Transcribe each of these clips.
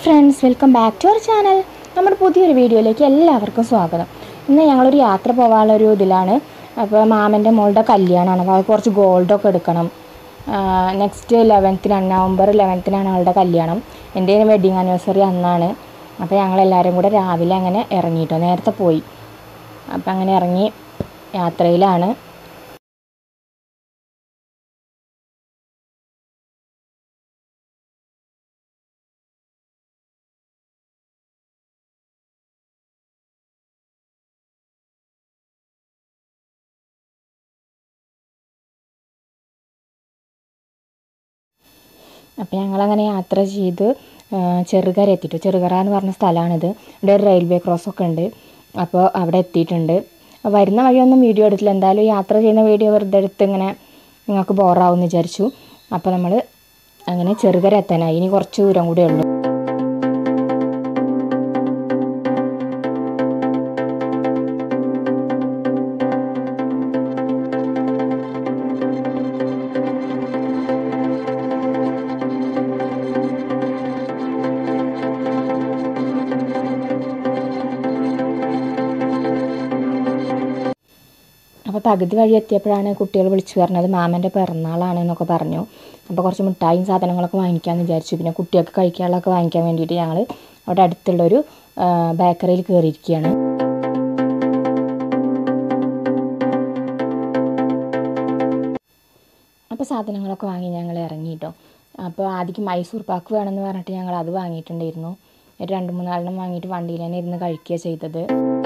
friends welcome back to our channel നമ്മുടെ പുതിയൊരു വീഡിയോയിലേക്ക് എല്ലാവർക്കും സ്വാഗതം ഇന്ന് ഞങ്ങളൊരു യാത്ര പോകാനുള്ളൊരു ഇതിലാണ് അപ്പോൾ മാമൻ്റെ മോളുടെ കല്യാണമാണ് അപ്പോൾ അവൾക്ക് കുറച്ച് ഗോൾഡൊക്കെ എടുക്കണം നെക്സ്റ്റ് ലെവൻത്തിനാണ് നവംബർ ലെവൻത്തിനാണ് അവളുടെ കല്യാണം എൻ്റെ വെഡിങ് ആനിവേഴ്സറി അന്നാണ് അപ്പോൾ ഞങ്ങളെല്ലാവരും കൂടെ രാവിലെ അങ്ങനെ ഇറങ്ങിയിട്ടോ നേരത്തെ പോയി അപ്പോൾ അങ്ങനെ ഇറങ്ങി യാത്രയിലാണ് അപ്പോൾ ഞങ്ങളങ്ങനെ യാത്ര ചെയ്ത് ആ, ചെറുകര എത്തിയിട്ടു ചെറുകര എന്ന് പറഞ്ഞ സ്ഥലമാണിത് ഇവിടെ ഒരു റെയിൽവേ ക്രോസ് ഒക്കെ ഉണ്ട് അപ്പോൾ അവിടെ എത്തിയിട്ടുണ്ട് അപ്പോൾ വരുന്ന വഴിയൊന്നും വീഡിയോ എടുത്തില്ല എന്തായാലും യാത്ര ചെയ്യുന്ന വീഡിയോ വെറുതെ എടുത്ത് ഇങ്ങനെ നിങ്ങൾക്ക് ബോറാവും എന്ന് വിചാരിച്ചു അപ്പോൾ നമ്മൾ അങ്ങനെ ചെറുകര എത്താനായി ഇനി കുറച്ച് ദൂരം കൂടെ ഉള്ളൂ അപ്പോൾ പകുതി വഴി എത്തിയപ്പോഴാണ് കുട്ടികൾ വിളിച്ചു പറഞ്ഞത് മാമൻ്റെ പിറന്നാളാണ് എന്നൊക്കെ പറഞ്ഞു അപ്പോൾ കുറച്ച് മിഠായും സാധനങ്ങളൊക്കെ വാങ്ങിക്കാമെന്ന് വിചാരിച്ചു പിന്നെ കുട്ടികൾക്ക് കഴിക്കാനുള്ളതൊക്കെ വാങ്ങിക്കാൻ വേണ്ടിയിട്ട് ഞങ്ങൾ അവിടെ അടുത്തുള്ളൊരു ആ, ബേക്കറിയിൽ കയറിയിരിക്കുകയാണ് അപ്പോൾ സാധനങ്ങളൊക്കെ വാങ്ങി ഞങ്ങൾ ഇറങ്ങി കേട്ടോ അപ്പോൾ ആദ്യം മൈസൂർ പാക്ക് വേണമെന്ന് പറഞ്ഞിട്ട് ഞങ്ങൾ അത് വാങ്ങിയിട്ടുണ്ടായിരുന്നു ഒരു രണ്ട് മൂന്നാലെണ്ണം വാങ്ങിയിട്ട് വണ്ടിയിൽ തന്നെ ഇരുന്ന് കഴിക്കുക ചെയ്തത്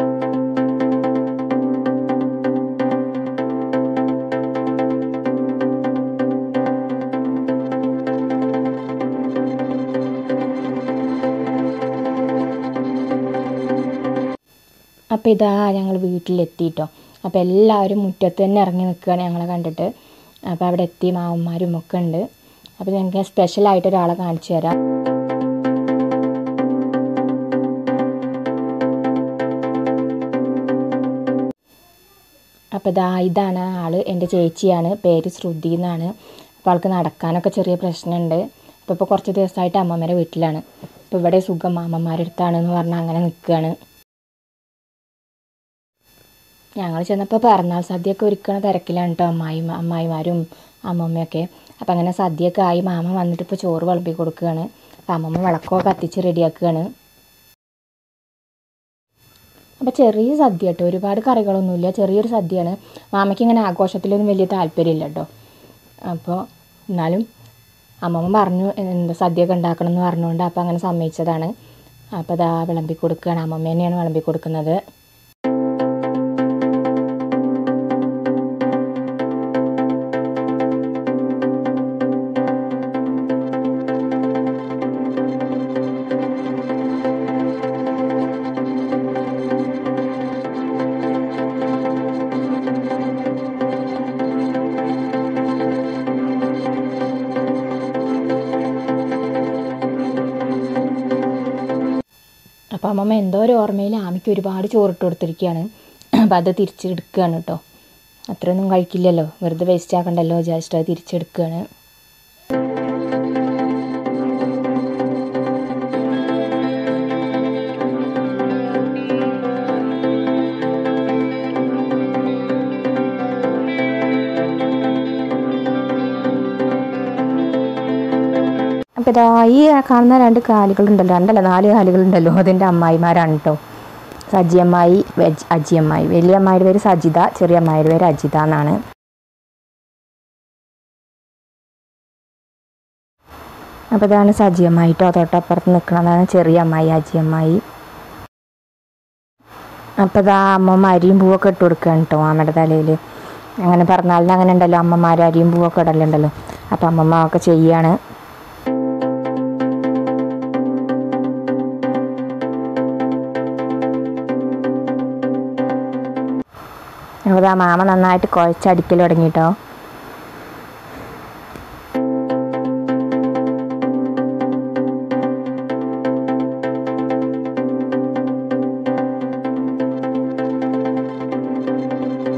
അപ്പോൾ ഇതാ ഞങ്ങൾ വീട്ടിലെത്തിയിട്ടോ അപ്പോൾ എല്ലാവരും മുറ്റത്ത് തന്നെ ഇറങ്ങി നിൽക്കുകയാണ് ഞങ്ങളെ കണ്ടിട്ട് അപ്പോൾ അവിടെ എത്തി മാവന്മാരും ഒക്കെ ഉണ്ട് അപ്പോൾ ഞങ്ങൾക്ക് സ്പെഷ്യലായിട്ട് ഒരാളെ കാണിച്ചു തരാം അപ്പോൾ ഇതാ ഇതാണ് ആൾ എൻ്റെ ചേച്ചിയാണ് പേര് ശ്രുതി എന്നാണ് അപ്പോൾ ആൾക്ക് നടക്കാനൊക്കെ ചെറിയ പ്രശ്നമുണ്ട് അപ്പോൾ ഇപ്പോൾ കുറച്ച് ദിവസമായിട്ട് അമ്മമ്മേരെ വീട്ടിലാണ് അപ്പോൾ ഇവിടെ സുഖം മാമന്മാരുടെ അടുത്താണെന്ന് പറഞ്ഞാൽ അങ്ങനെ നിൽക്കുകയാണ് ഞങ്ങൾ ചെന്നപ്പോൾ പിറന്നാൾ സദ്യയൊക്കെ ഒരുക്കണ തിരക്കിലാണ് കേട്ടോ അമ്മായി അമ്മായിമാരും അമ്മമ്മയൊക്കെ അപ്പം അങ്ങനെ സദ്യയൊക്കെ ആയി മാമ വന്നിട്ട് ഇപ്പോൾ ചോറ് വിളമ്പി കൊടുക്കുകയാണ് അപ്പം അമ്മമ്മ വിളക്കൊക്കെ കത്തിച്ച് റെഡിയാക്കുകയാണ് അപ്പോൾ ചെറിയ സദ്യ കേട്ടോ ഒരുപാട് കറികളൊന്നുമില്ല ചെറിയൊരു സദ്യയാണ് മാമയ്ക്ക് ഇങ്ങനെ ആഘോഷത്തിലൊന്നും വലിയ താല്പര്യമില്ല കേട്ടോ അപ്പോൾ എന്നാലും അമ്മമ്മ പറഞ്ഞു എന്താ സദ്യയൊക്കെ ഉണ്ടാക്കണം എന്ന് പറഞ്ഞുകൊണ്ട് അപ്പോൾ അങ്ങനെ സമ്മതിച്ചതാണ് അപ്പോൾ അതാ വിളമ്പി കൊടുക്കുകയാണ് അമ്മമ്മ തന്നെയാണ് വിളമ്പി കൊടുക്കുന്നത് അപ്പോൾ അമ്മമ്മ എന്തോ ഒരു ഓർമ്മയിൽ ആമിക്ക് ഒരുപാട് ചോറിട്ട് കൊടുത്തിരിക്കുകയാണ് അപ്പോൾ അത് തിരിച്ചെടുക്കുകയാണ് കേട്ടോ അത്രയൊന്നും കഴിക്കില്ലല്ലോ വെറുതെ വേസ്റ്റ് ആക്കണ്ടല്ലോ വിചാരിച്ചിട്ട് അത് തിരിച്ചെടുക്കുകയാണ് അപ്പോൾ ഇതാ ഈ കാണുന്ന രണ്ട് കാലുകളുണ്ടല്ലോ രണ്ടല്ല നാല് കാലുകളുണ്ടല്ലോ അതിൻ്റെ അമ്മായിമാരാണ് കേട്ടോ സജിയമ്മായി വെജ് അജിയമ്മായി വലിയ അമ്മായിയുടെ പേര് സജിത ചെറിയ അമ്മായിയുടെ പേര് അജിത എന്നാണ് അപ്പോൾ ഇതാണ് സജിയമ്മായി കേട്ടോ തൊട്ടപ്പുറത്ത് നിൽക്കുന്നതാണ് ചെറിയ അമ്മായി അജിയമ്മായി അപ്പോൾ ഇതാ അമ്മമ്മ അരിയും പൂവൊക്കെ ഇട്ട് കൊടുക്കുകയാണ് കേട്ടോ അമ്മയുടെ തലയിൽ അങ്ങനെ പറഞ്ഞാലിന് അങ്ങനെ ഉണ്ടല്ലോ അമ്മമാർ അരിയും പൂവൊക്കെ ഇടലുണ്ടല്ലോ അപ്പോൾ അമ്മമ്മ ഒക്കെ ചെയ്യാണ് അപ്പോൾ ആ മാമ നന്നായിട്ട് കുഴച്ചടിക്കൽ തുടങ്ങിട്ടോ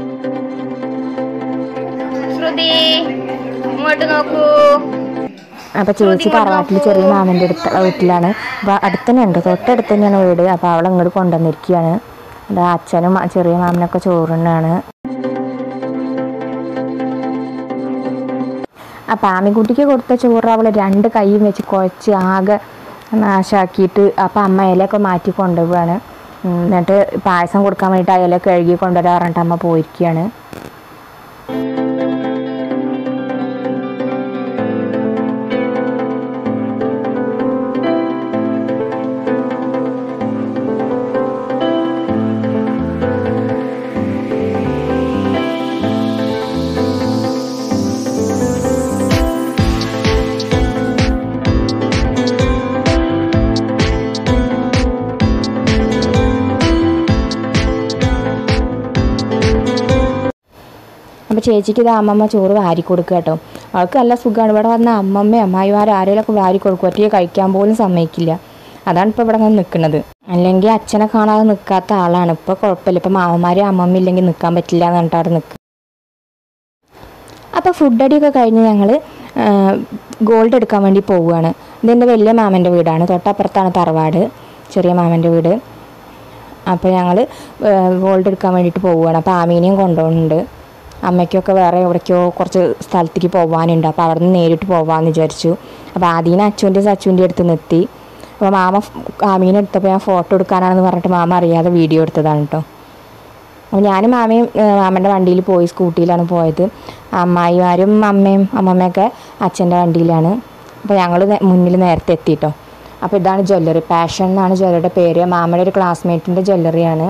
ശ്രുതി ഇങ്ങോട്ട് നോക്കൂ അപ്പോൾ ചേച്ചി തറവാട്ടിൽ ചെറിയ മാമൻ്റെ അടുത്ത് വീട്ടിലാണ് അപ്പോൾ അടുത്ത് തന്നെ ഉണ്ട് തൊട്ടടുത്ത് തന്നെയാണ് വീട് അപ്പോൾ അവളെ ഇങ്ങോട്ട് കൊണ്ടുവന്നിരിക്കുകയാണ് അത് അച്ഛനും ആ ചെറിയ മാമനൊക്കെ ചോറുണ്ണാണ് അപ്പം ആമിക്കുട്ടിക്ക് കൊടുത്ത ചോറ് അവൾ രണ്ട് കൈയും വെച്ച് കുഴച്ച് ആകെ നാശാക്കിയിട്ട് അപ്പം അമ്മ ഇലയൊക്കെ മാറ്റി കൊണ്ടുപോവാണ് ഉം, എന്നിട്ട് പായസം കൊടുക്കാൻ വേണ്ടിയിട്ട് ആ ഇല കഴുകി കൊണ്ടുവരാൻ പറഞ്ഞിട്ട് അമ്മ പോയിരിക്കുകയാണ് അപ്പോൾ ചേച്ചിക്ക് ഇത് അമ്മമ്മ ചോറ് വാരി കൊടുക്കുക കേട്ടോ അവൾക്ക് നല്ല സുഖമാണ് ഇവിടെ വന്ന അമ്മമ്മയും അമ്മായിമാർ ആരെങ്കിലുമൊക്കെ വാരി കൊടുക്കും ഒറ്റയ്ക്ക് കഴിക്കാൻ പോലും സമ്മതിക്കില്ല അതാണ് ഇപ്പോൾ ഇവിടെ അങ്ങനെ നിൽക്കുന്നത് അല്ലെങ്കിൽ അച്ഛനെ കാണാതെ നിൽക്കാത്ത ആളാണ് ഇപ്പോൾ കുഴപ്പമില്ല ഇപ്പോൾ മാമന്മാരും അമ്മമ്മ ഇല്ലെങ്കിൽ നിൽക്കാൻ പറ്റില്ല എന്ന് പറഞ്ഞിട്ട് അവിടെ നിൽക്കുക അപ്പോൾ ഫുഡ് അടിയൊക്കെ കഴിഞ്ഞ് ഞങ്ങൾ ഗോൾഡ് എടുക്കാൻ വേണ്ടി പോവുകയാണ് ഇതെൻ്റെ വലിയ മാമൻ്റെ വീടാണ് തൊട്ടപ്പുറത്താണ് തറവാട് ചെറിയ മാമൻ്റെ വീട് അപ്പോൾ ഞങ്ങൾ ഗോൾഡ് എടുക്കാൻ വേണ്ടിയിട്ട് പോവുകയാണ് അപ്പോൾ ആമീനെയും കൊണ്ടുപോകുന്നുണ്ട് അമ്മയ്ക്കൊക്കെ വേറെ എവിടേക്കോ കുറച്ച് സ്ഥലത്തേക്ക് പോകാനുണ്ട് അപ്പോൾ അവിടെ നിന്ന് നേരിട്ട് പോകാമെന്ന് വിചാരിച്ചു അപ്പോൾ ആദ്യം അച്ചുവിൻ്റെ സച്ചുവിൻ്റെ അടുത്ത് നിർത്തി അപ്പോൾ മാമ ഫ്- ആമീനെ എടുത്തപ്പോൾ ഞാൻ ഫോട്ടോ എടുക്കാനാണെന്ന് പറഞ്ഞിട്ട് മാമ അറിയാതെ വീഡിയോ എടുത്തതാണ് കേട്ടോ അപ്പോൾ ഞാനും മാമയും ഏഹ്, മാമൻ്റെ വണ്ടിയിൽ പോയി സ്കൂട്ടിയിലാണ് പോയത് അമ്മായിമാരും അമ്മയും അമ്മമ്മയൊക്കെ അച്ഛൻ്റെ വണ്ടിയിലാണ് അപ്പോൾ ഞങ്ങൾ മുന്നിൽ നേരത്തെ എത്തിട്ടോ അപ്പോൾ ഇതാണ് ജ്വല്ലറി പാഷൻ എന്നാണ് ജ്വല്ലറിയുടെ പേര് മാമയുടെ ഒരു ക്ലാസ്മേറ്റിൻ്റെ ജ്വല്ലറിയാണ്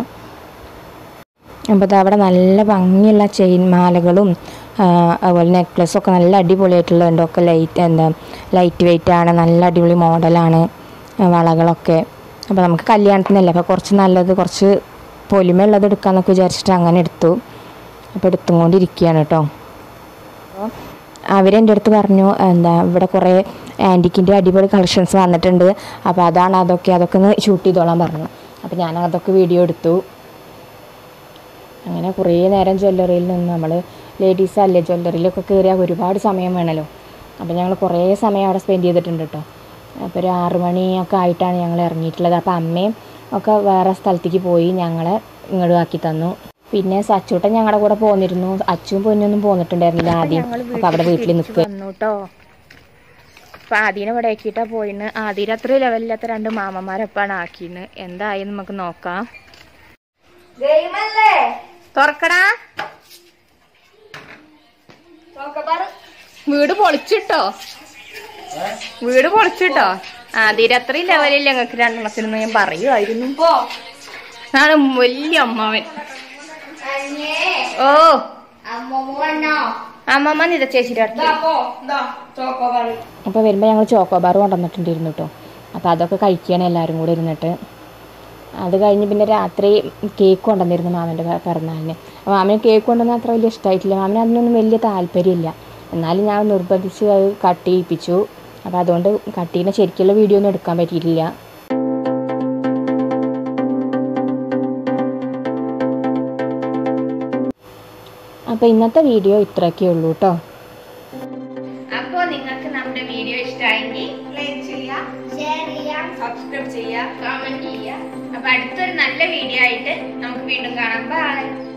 അപ്പോൾ ഇത് അവിടെ നല്ല ഭംഗിയുള്ള ചെയിൻ മാലകളും ആ, അതുപോലെ നെക്ലസും ഒക്കെ നല്ല അടിപൊളിയായിട്ടുള്ളതുണ്ട് ഒക്കെ ലൈറ്റ് എന്താ ലൈറ്റ് വെയിറ്റ് ആണ് നല്ല അടിപൊളി മോഡലാണ് ആ, വളകളൊക്കെ അപ്പോൾ നമുക്ക് കല്യാണത്തിനല്ല അപ്പോൾ കുറച്ച് നല്ലത് കുറച്ച് പൊലിമയുള്ളത് എടുക്കാമെന്നൊക്കെ വിചാരിച്ചിട്ട് അങ്ങനെ എടുത്തു അപ്പോൾ എടുത്തുകൊണ്ടിരിക്കുകയാണ് കേട്ടോ അപ്പോൾ അവരെൻ്റെ അടുത്ത് പറഞ്ഞു എന്താ ഇവിടെ കുറേ ആൻറ്റിക്കിൻ്റെ അടിപൊളി കളക്ഷൻസ് വന്നിട്ടുണ്ട് അപ്പോൾ അതാണ് അതൊക്കെ അതൊക്കെ ഒന്ന് ഷൂട്ട് ചെയ്തോളാൻ പറഞ്ഞു അപ്പോൾ ഞാൻ അതൊക്കെ വീഡിയോ എടുത്തു അങ്ങനെ കുറേ നേരം ജ്വല്ലറിയിൽ നിന്ന് നമ്മൾ ലേഡീസ് അല്ലേ ജ്വല്ലറിയിലൊക്കെ കയറിയാൽ ഒരുപാട് സമയം വേണമല്ലോ അപ്പോൾ ഞങ്ങൾ കുറേ സമയം അവിടെ സ്പെൻഡ് ചെയ്തിട്ടുണ്ട് കേട്ടോ അപ്പോൾ ഒരു ആറ് മണിയൊക്കെ ആയിട്ടാണ് ഞങ്ങൾ ഇറങ്ങിയിട്ടുള്ളത് അപ്പോൾ അമ്മയും ഒക്കെ വേറെ സ്ഥലത്തേക്ക് പോയി ഞങ്ങളെ ഇങ്ങോട്ട് ആക്കി തന്നു പിന്നെ സച്ചൂട്ടൻ ഞങ്ങളുടെ കൂടെ പോന്നിരുന്നു അച്ചും പൊന്നൊന്നും പോന്നിട്ടുണ്ടായിരുന്നില്ല ആദ്യം അപ്പോൾ അവിടെ വീട്ടിൽ നിൽക്കുക വന്നു കേട്ടോ അപ്പോൾ ആദ്യം ഇവിടെ ആക്കിയിട്ടാണ് പോയിന് ആദ്യം അത്ര ലെവലില്ലാത്ത രണ്ട് മാമന്മാരൊപ്പാണ് ആക്കിന്ന് എന്തായി നമുക്ക് നോക്കാം തുറക്കടാ വീട് പൊളിച്ചിട്ടോ വീട് പൊളിച്ചിട്ടോ ആദ്യം അത്രയും ലെവലില്ല ഞങ്ങൾക്ക് രണ്ടെണ്ണത്തിന് ഞാൻ പറയുമായിരുന്നു ആണ് വലിയ അമ്മാവൻ ഓ അമ്മമ്മ നിത ചേച്ചിയുടെ അടുത്ത് അപ്പോൾ വരുമ്പോൾ ഞങ്ങൾ ചോക്കോബാർ കൊണ്ടുവന്നിട്ടുണ്ടായിരുന്നു കേട്ടോ അപ്പോൾ അതൊക്കെ കഴിക്കുകയാണ് എല്ലാവരും കൂടെ ഇരുന്നിട്ട് അത് കഴിഞ്ഞ് പിന്നെ രാത്രി കേക്ക് കൊണ്ടുവന്നിരുന്നു മാമൻ്റെ പി- പിറന്നാളിന് അപ്പോൾ മാമന് കേക്ക് കൊണ്ടുവന്നാൽ അത്ര വലിയ ഇഷ്ടമായിട്ടില്ല മാമന് അതിനൊന്നും വലിയ താല്പര്യമില്ല എന്നാലും ഞാൻ നിർബന്ധിച്ച് അത് കട്ട് ചെയ്യിപ്പിച്ചു അപ്പോൾ അതുകൊണ്ട് കട്ട് ചെയ്യുന്ന ശരിക്കുള്ള വീഡിയോ ഒന്നും എടുക്കാൻ പറ്റിയിട്ടില്ല അപ്പോൾ ഇന്നത്തെ വീഡിയോ ഇത്രയൊക്കെ ഉള്ളൂ കേട്ടോ അപ്പോൾ നിങ്ങൾക്ക് നമ്മുടെ വീഡിയോ ഇഷ്ടമായെങ്കിൽ ലൈക്ക് ചെയ്യാം ഷെയർ ചെയ്യാം സബ്സ്ക്രൈബ് ചെയ്യാം കമന്റ് ചെയ്യുക അപ്പോൾ അടുത്തൊരു നല്ല വീഡിയോ ആയിട്ട് നമുക്ക് വീണ്ടും കാണാം ബൈ